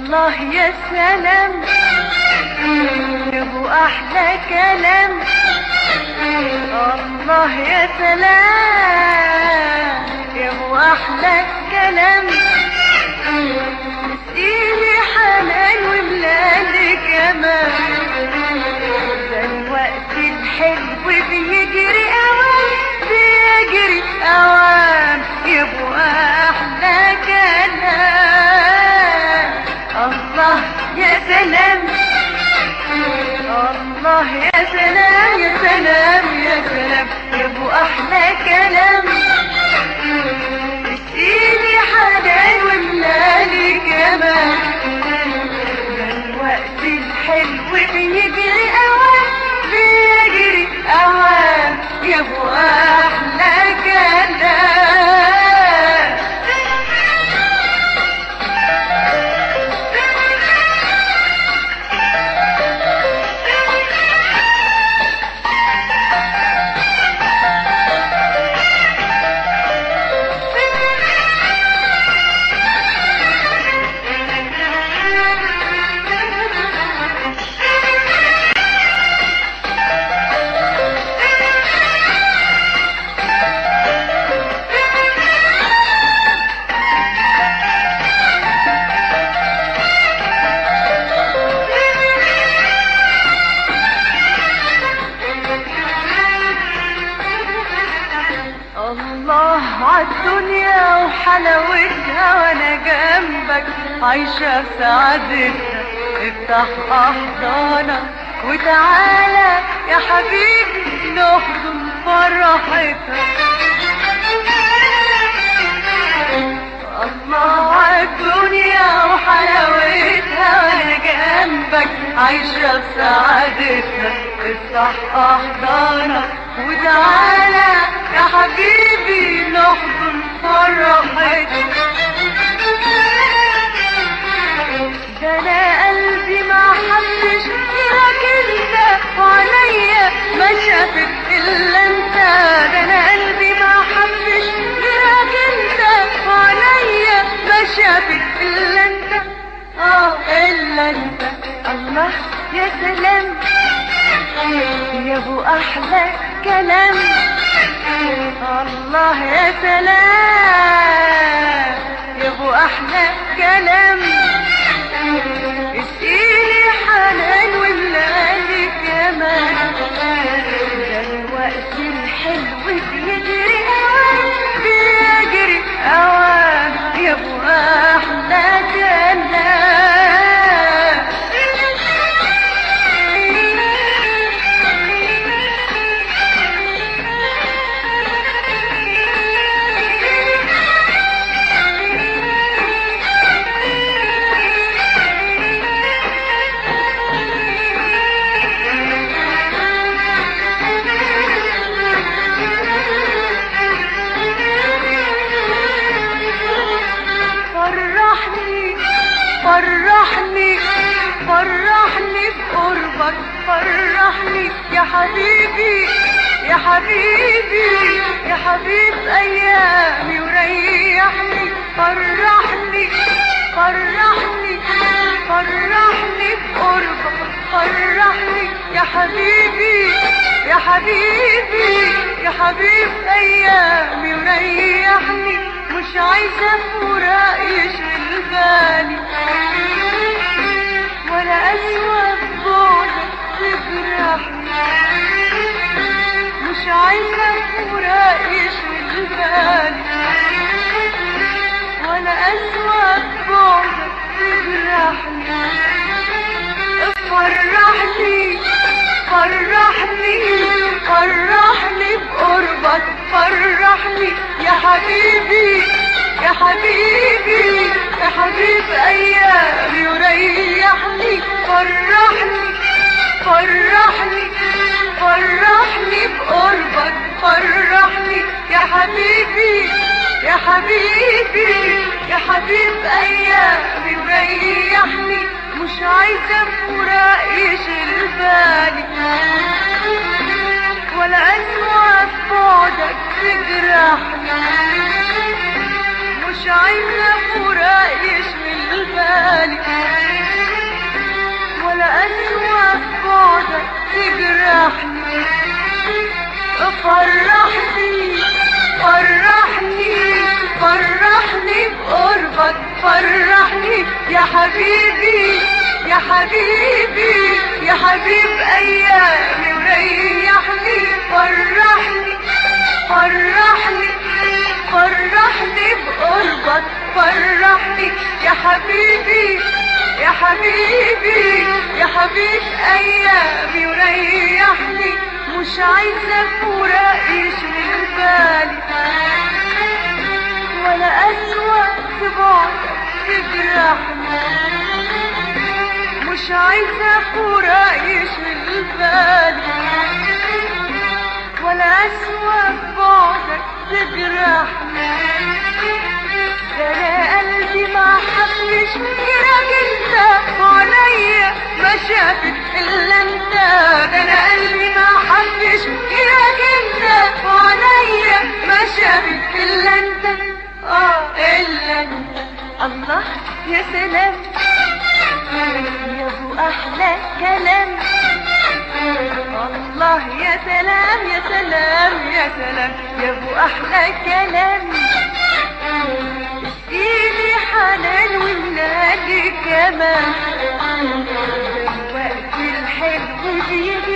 الله يا سلام ابو احلى كلام الله يا سلام يا ابو احلى كلام مسقيني حنان وملالي كمان ده الوقت الحلو بيجري اوام بيجري اوام يا ابو احلى كلام الله يا سلام الله يا سلام يا سلام يا سلام يا ابو احلى كلام اشيلي حنان وملالي كمان ده الوقت الحلو بيجري اوام بيجري اوام يا ابو احلى كلام الله عالدنيا وحلاوتها وانا جنبك عايشة في سعادتها افتح احضانك وتعالى يا حبيبي نحضن فرحتها الله عالدنيا وحلاوتها وانا جنبك عايشة في سعادتها افتح احضانك وتعالى يا حبيبي نحضن فرحتها ده انا قلبي ما حبش غيرك انت وعليا ما شافت الا انت ده انا قلبي ما حبش غيرك انت وعليا ما شافت الا انت اه الا انت الله يا سلام يا ابو احلى كلام الله يا سلام يا ابو احلى كلام اشيلي حنان وملالي كمان ده الوقت الحلو بيجري اوام بيجري اوام يا ابو احلى فرحني فرحني فرحني بقربك فرحني يا حبيبي يا حبيبي يا حبيب ايامي وريحني فرحني فرحني فرحني بقربك فرحني يا حبيبي يا حبيبي يا حبيب ايامي وريحني مش عايزه فراق يشغل بالي ولا أسوأ بعدك تجرحني مش عايزة فراق يشغل بالي ولا أسوأ بعدك تجرحني فرحني فرحني فرحني بقربك فرحني يا حبيبي يا حبيبي يا حبيب ايامي وريحني فرحني فرحني فرحني بقربك فرحني يا حبيبي يا حبيبي يا حبيب ايامي وريحني مش عايزه فراق يشغل بالي ولا اسوأ في بعدك تجرحني مش عايزه فراق يشغل بالي بعدك تجرحني فرحني فرحني فرحني بقربك فرحني يا حبيبي يا حبيبي يا حبيب ايامي وريحني فرحني فرحني فرحني بقربك فرحني يا حبيبي يا حبيبي يا حبيب ايامي وريحني مش عايزة فراق يشغل بالي ولا أسوأ في بعدك تجرحني مش عايزة فراق يشغل بالي ولا أسوأ في بعدك تجرحني ده انا قلبي ما حبش غيرك انت وعليا ما شافت الا انت ده انا قلبي ما حبش غيرك انت وعليا ما شافت الا انت اه الا انت الله يا سلام يا ابو احلى كلام الله يا سلام يا سلام يا سلام يا ابو احلى كلام اشكيلي حنان والنادي كمان وقت الحلو بيجي